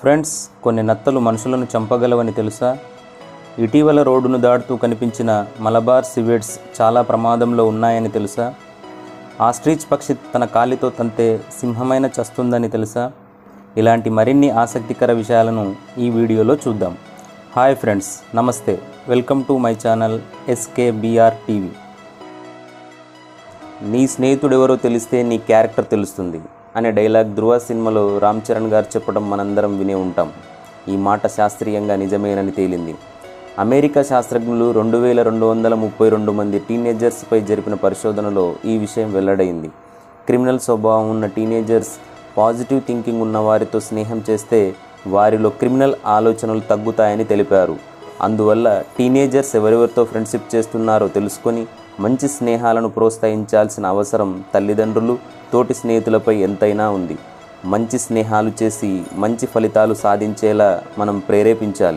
friends కొన్ని నత్తలు మనుషులను చంపగలవని తెలుసా ఇటీవల రోడ్డును దాటుతూ కనిపించిన మలబార్ సివెట్స్ చాలా ప్రమాదంలో ఉన్నాయని తెలుసా ఆస్ట్రిచ్ పక్షి తన కాలితో తంతే సింహమైన చస్తుందని తెలుసా ఇలాంటి మరిన్ని ఆసక్తికర విషయాలను ఈ వీడియోలో చూద్దాం హాయ్ ఫ్రెండ్స్ నమస్తే welcome to my channel SKBR TV నీ స్నేహితుడెవరో తెలిస్తే నీ క్యారెక్టర్ తెలుస్తుంది అనే డైలాగ్ ధృవ సినిమాలో రామ్ చరణ్ గారు చెప్పడం మనందరం వినే ఉంటాం ఈ మాట శాస్త్రీయంగా నిజమేనని తేలింది అమెరికా శాస్త్రజ్ఞులు రెండు వేల రెండు వందల ముప్పై రెండు మంది టీనేజర్స్పై జరిపిన పరిశోధనలో ఈ విషయం వెల్లడైంది క్రిమినల్ స్వభావం ఉన్న టీనేజర్స్ పాజిటివ్ థింకింగ్ ఉన్న వారితో స్నేహం చేస్తే వారిలో క్రిమినల్ ఆలోచనలు తగ్గుతాయని తెలిపారు అందువల్ల టీనేజర్స్ ఎవరెవరితో ఫ్రెండ్షిప్ చేస్తున్నారో తెలుసుకొని మంచి స్నేహాలను ప్రోత్సహించాల్సిన అవసరం తల్లిదండ్రులు తోటి స్నేహితులపై ఎంతైనా ఉంది మంచి స్నేహాలు చేసి మంచి ఫలితాలు సాధించేలా మనం ప్రేరేపించాలి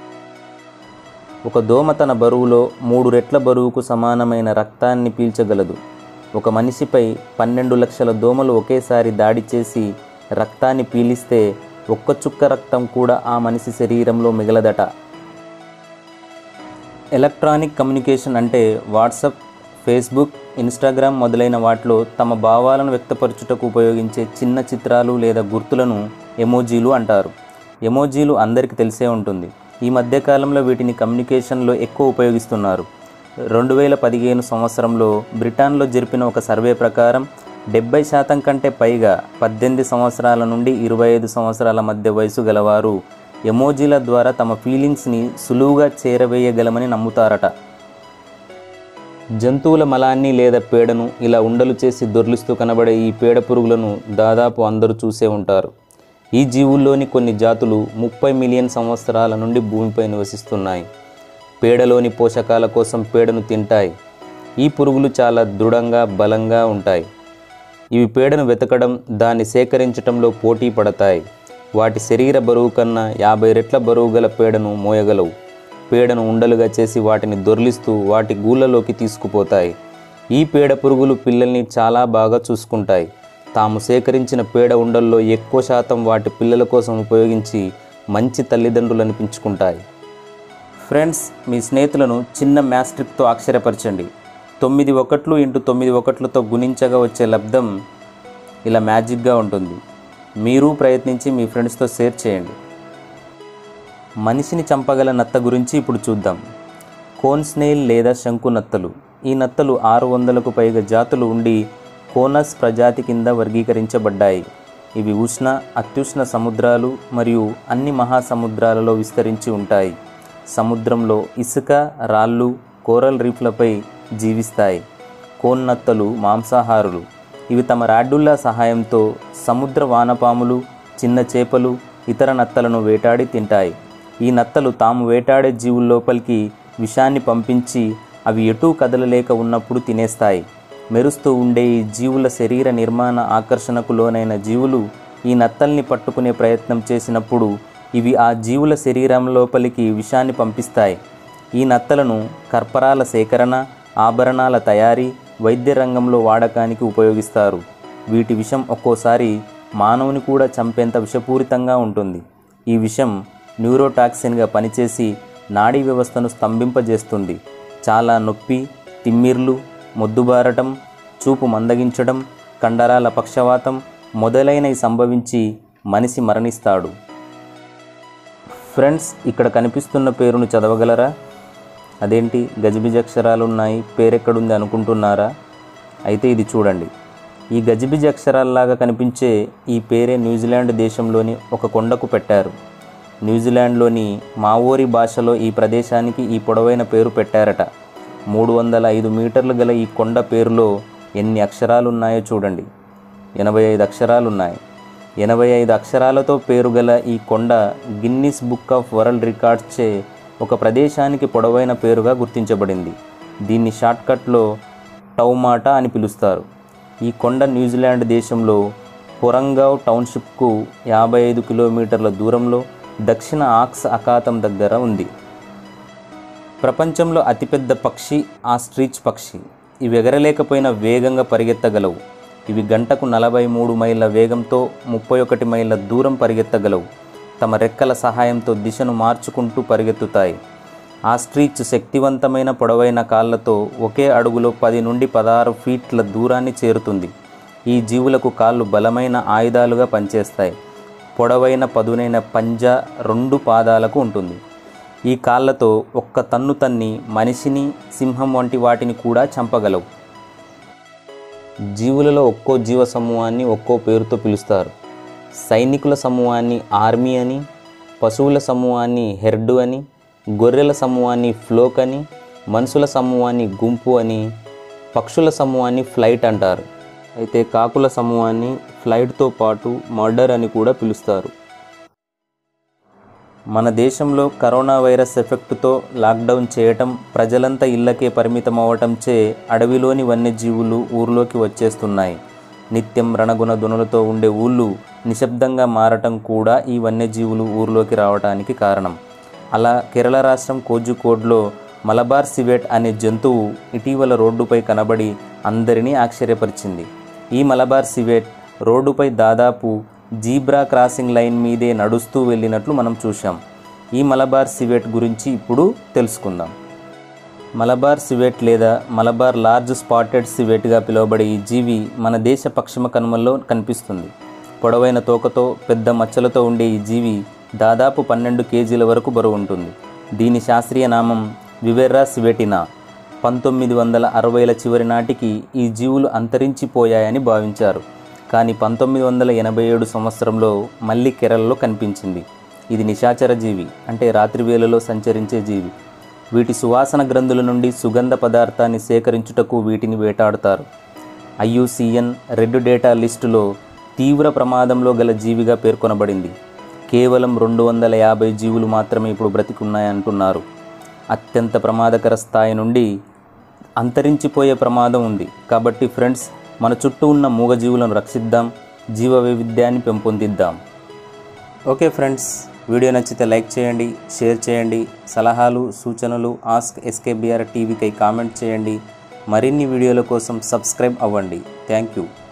ఒక దోమ తన బరువులో మూడు రెట్ల బరువుకు సమానమైన రక్తాన్ని పీల్చగలదు ఒక మనిషిపై పన్నెండు లక్షల దోమలు ఒకేసారి దాడి చేసి రక్తాన్ని పీలిస్తే ఒక్క చుక్క రక్తం కూడా ఆ మనిషి శరీరంలో మిగలదట ఎలక్ట్రానిక్ కమ్యూనికేషన్ అంటే వాట్సాప్ ఫేస్బుక్ ఇన్స్టాగ్రామ్ మొదలైన వాటిలో తమ భావాలను వ్యక్తపరచుటకు ఉపయోగించే చిన్న చిత్రాలు లేదా గుర్తులను ఎమోజీలు అంటారు ఎమోజీలు అందరికీ తెలిసే ఉంటుంది ఈ మధ్యకాలంలో వీటిని కమ్యూనికేషన్లో ఎక్కువ ఉపయోగిస్తున్నారు రెండు వేల పదిహేను సంవత్సరంలో బ్రిటన్లో జరిపిన ఒక సర్వే ప్రకారం డెబ్బై శాతం కంటే పైగా పద్దెనిమిది సంవత్సరాల నుండి ఇరవై ఐదు సంవత్సరాల మధ్య వయసు గలవారు ఎమోజీల ద్వారా తమ ఫీలింగ్స్ని సులువుగా చేరవేయగలమని నమ్ముతారట జంతువుల మలాన్ని లేదా పేడను ఇలా ఉండలు చేసి దొర్లిస్తూ కనబడే ఈ పేడ పురుగులను దాదాపు అందరూ చూసే ఉంటారు ఈ జీవుల్లోని కొన్ని జాతులు ముప్పై మిలియన్ సంవత్సరాల నుండి భూమిపై నివసిస్తున్నాయి పేడలోని పోషకాల కోసం పేడను తింటాయి ఈ పురుగులు చాలా దృఢంగా బలంగా ఉంటాయి ఇవి పేడను వెతకడం దాన్ని సేకరించటంలో పోటీ పడతాయి వాటి శరీర బరువు కన్నా యాభై రెట్ల బరువు గల పేడను మోయగలవు పేడను ఉండలుగా చేసి వాటిని దొర్లిస్తూ వాటి గూళ్ళలోకి తీసుకుపోతాయి ఈ పేడ పురుగులు పిల్లల్ని చాలా బాగా చూసుకుంటాయి తాము సేకరించిన పేడ ఉండల్లో ఎక్కువ శాతం వాటి పిల్లల కోసం ఉపయోగించి మంచి తల్లిదండ్రులు అనిపించుకుంటాయి ఫ్రెండ్స్ మీ స్నేహితులను చిన్న మ్యాథ్స్ ట్రిక్తో ఆశ్చర్యపరచండి తొమ్మిది ఒకట్లు ఇంటూ తొమ్మిది ఒకట్లతో గుణించగా వచ్చే లబ్ధం ఇలా మ్యాజిక్గా ఉంటుంది మీరు ప్రయత్నించి మీ ఫ్రెండ్స్తో షేర్ చేయండి మనిషిని చంపగల నత్త గురించి ఇప్పుడు చూద్దాం కోన్ స్నేల్ లేదా శంకు నత్తలు ఈ నత్తలు ఆరు వందలకు పైగా జాతులు ఉండి కోనస్ ప్రజాతి కింద వర్గీకరించబడ్డాయి ఇవి ఉష్ణ అత్యుష్ణ సముద్రాలు మరియు అన్ని మహాసముద్రాలలో విస్తరించి ఉంటాయి సముద్రంలో ఇసుక రాళ్ళు కోరల్ రీఫ్లపై జీవిస్తాయి కోన్ నత్తలు మాంసాహారులు ఇవి తమ రాడ్డుల్లా సహాయంతో సముద్ర వానపాములు చిన్న చేపలు ఇతర నత్తలను వేటాడి తింటాయి ఈ నత్తలు తాము వేటాడే జీవుల లోపలికి విషాన్ని పంపించి అవి ఎటూ కదలలేక ఉన్నప్పుడు తినేస్తాయి మెరుస్తూ ఉండే ఈ జీవుల శరీర నిర్మాణ ఆకర్షణకు లోనైన జీవులు ఈ నత్తల్ని పట్టుకునే ప్రయత్నం చేసినప్పుడు ఇవి ఆ జీవుల శరీరం లోపలికి విషాన్ని పంపిస్తాయి ఈ నత్తలను కర్పరాల సేకరణ ఆభరణాల తయారీ వైద్య రంగంలో వాడకానికి ఉపయోగిస్తారు వీటి విషం ఒక్కోసారి మానవుని కూడా చంపేంత విషపూరితంగా ఉంటుంది ఈ విషం న్యూరోటాక్సిన్గా పనిచేసి నాడీ వ్యవస్థను స్తంభింపజేస్తుంది చాలా నొప్పి తిమ్మిర్లు మొద్దుబారటం చూపు మందగించడం కండరాల పక్షవాతం మొదలైనవి సంభవించి మనిషి మరణిస్తాడు ఫ్రెండ్స్ ఇక్కడ కనిపిస్తున్న పేరును చదవగలరా అదేంటి గజిబిజి అక్షరాలు ఉన్నాయి పేరెక్కడుంది అనుకుంటున్నారా అయితే ఇది చూడండి ఈ గజిబిజి అక్షరాల్లాగా కనిపించే ఈ పేరే న్యూజిలాండ్ దేశంలోని ఒక కొండకు పెట్టారు న్యూజిలాండ్లోని మావోరి భాషలో ఈ ప్రదేశానికి ఈ పొడవైన పేరు పెట్టారట మూడు వందల ఐదు మీటర్లు గల ఈ కొండ పేరులో ఎన్ని అక్షరాలు ఉన్నాయో చూడండి ఎనభై ఐదు అక్షరాలు ఉన్నాయి ఎనభై ఐదు అక్షరాలతో పేరు గల ఈ కొండ గిన్నిస్ బుక్ ఆఫ్ వరల్డ్ రికార్డ్స్చే ఒక ప్రదేశానికి పొడవైన పేరుగా గుర్తించబడింది దీన్ని షార్ట్కట్లో టౌమాటా అని పిలుస్తారు ఈ కొండ న్యూజిలాండ్ దేశంలో పొరంగావ్ టౌన్షిప్కు యాభై ఐదు కిలోమీటర్ల దూరంలో దక్షిణ ఆక్స్ అఖాతం దగ్గర ఉంది ప్రపంచంలో అతిపెద్ద పక్షి ఆస్ట్రిచ్ పక్షి ఇవి ఎగరలేకపోయినా వేగంగా పరిగెత్తగలవు ఇవి గంటకు నలభై మూడు మైళ్ళ వేగంతో ముప్పై ఒకటి మైళ్ళ దూరం పరిగెత్తగలవు తమ రెక్కల సహాయంతో దిశను మార్చుకుంటూ పరిగెత్తుతాయి ఆస్ట్రిచ్ శక్తివంతమైన పొడవైన కాళ్ళతో ఒకే అడుగులో పది నుండి పదహారు ఫీట్ల దూరాన్ని చేరుతుంది ఈ జీవులకు కాళ్ళు బలమైన ఆయుధాలుగా పనిచేస్తాయి పొడవైన పదునైన పంజా రెండు పాదాలకు ఉంటుంది ఈ కాళ్ళతో ఒక్క తన్ను తన్ని మనిషిని సింహం వంటి వాటిని కూడా చంపగలవు జీవులలో ఒక్కో జీవ సమూహాన్ని ఒక్కో పేరుతో పిలుస్తారు సైనికుల సమూహాన్ని ఆర్మీ అని పశువుల సమూహాన్ని హెర్డు అని గొర్రెల సమూహాన్ని ఫ్లోక్ అని మనుషుల సమూహాన్ని గుంపు అని పక్షుల సమూహాన్ని ఫ్లైట్ అంటారు అయితే కాకుల సమూహాన్ని ఫ్లైట్తో పాటు మర్డర్ అని కూడా పిలుస్తారు మన దేశంలో కరోనా వైరస్ ఎఫెక్ట్తో లాక్డౌన్ చేయటం ప్రజలంతా ఇళ్లకే పరిమితం అవ్వటంచే అడవిలోని వన్యజీవులు ఊర్లోకి వచ్చేస్తున్నాయి నిత్యం రణగుణ దునులతో ఉండే ఊళ్ళు నిశ్శబ్దంగా మారటం కూడా ఈ వన్యజీవులు ఊర్లోకి రావడానికి కారణం అలా కేరళ రాష్ట్రం కోజికోడ్లో మలబార్ సివెట్ అనే జంతువు ఇటీవల రోడ్డుపై కనబడి అందరినీ ఆశ్చర్యపరిచింది ఈ మలబార్ సివెట్ రోడ్డుపై దాదాపు జీబ్రా క్రాసింగ్ లైన్ మీదే నడుస్తూ వెళ్ళినట్లు మనం చూశాం ఈ మలబార్ సివెట్ గురించి ఇప్పుడు తెలుసుకుందాం మలబార్ సివెట్ లేదా మలబార్ లార్జ్ స్పాటెడ్ సివెట్గా పిలువబడే ఈ జీవి మన దేశ పశ్చిమ కనుమల్లో కనిపిస్తుంది పొడవైన తోకతో పెద్ద మచ్చలతో ఉండే ఈ జీవి దాదాపు పన్నెండు కేజీల వరకు బరువు ఉంటుంది దీని శాస్త్రీయ నామం వివెర్రా సివెటినా పంతొమ్మిది వందల అరవైల చివరి నాటికి ఈ జీవులు అంతరించిపోయాయని భావించారు కానీ పంతొమ్మిది వందల ఎనభై ఏడు సంవత్సరంలో మళ్ళీ కేరళలో కనిపించింది ఇది నిశాచర జీవి అంటే రాత్రి వేళలో సంచరించే జీవి వీటి సువాసన గ్రంథుల నుండి సుగంధ పదార్థాన్ని సేకరించుటకు వీటిని వేటాడుతారు ఐయుసిఎన్ రెడ్ డేటా లిస్టులో తీవ్ర ప్రమాదంలో గల జీవిగా పేర్కొనబడింది కేవలం రెండు వందల యాభై జీవులు మాత్రమే ఇప్పుడు బ్రతికున్నాయంటున్నారు అత్యంత ప్రమాదకర స్థాయి నుండి అంతరించిపోయే ప్రమాదం ఉంది కాబట్టి ఫ్రెండ్స్ మన చుట్టూ ఉన్న మూగజీవులను రక్షిద్దాం జీవ వైవిధ్యాన్ని పెంపొందిద్దాం ఓకే ఫ్రెండ్స్ వీడియో నచ్చితే లైక్ చేయండి షేర్ చేయండి సలహాలు సూచనలు ఆస్క్ ఎస్కేబిఆర్ టీవీకై కామెంట్ చేయండి మరిన్ని వీడియోల కోసం సబ్స్క్రైబ్ అవ్వండి థ్యాంక్ యూ